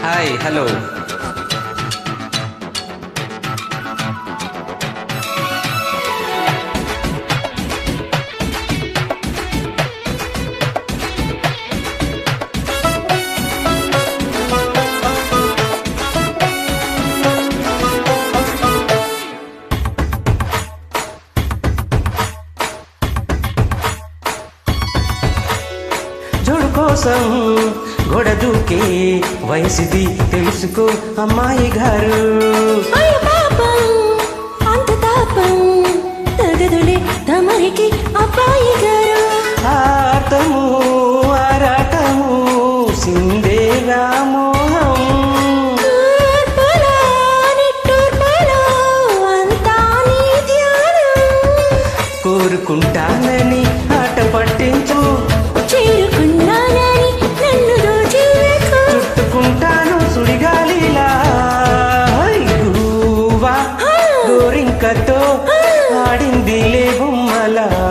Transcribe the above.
hi hello జోడు కోసం గొడ దూకే వయసుది తెలుసుకో అమ్మాయి గారు అయ్య పాపం అంత తాపం తగదులే తమరికి అబ్బాయి గారు ఆటము ఆరాటము సిందే రామోహం తూర్పులో నిట్టూర్పులో అంతా నీ ధ్యానం కోరుకుంటానని ఆట పట్టించు చేరుకున్నానని నన్ను దోచేయకు చుట్టుకుంటాను సుడిగాలిలా గువ్వా గోరింకతో ఆడింది లే బొమ్మలా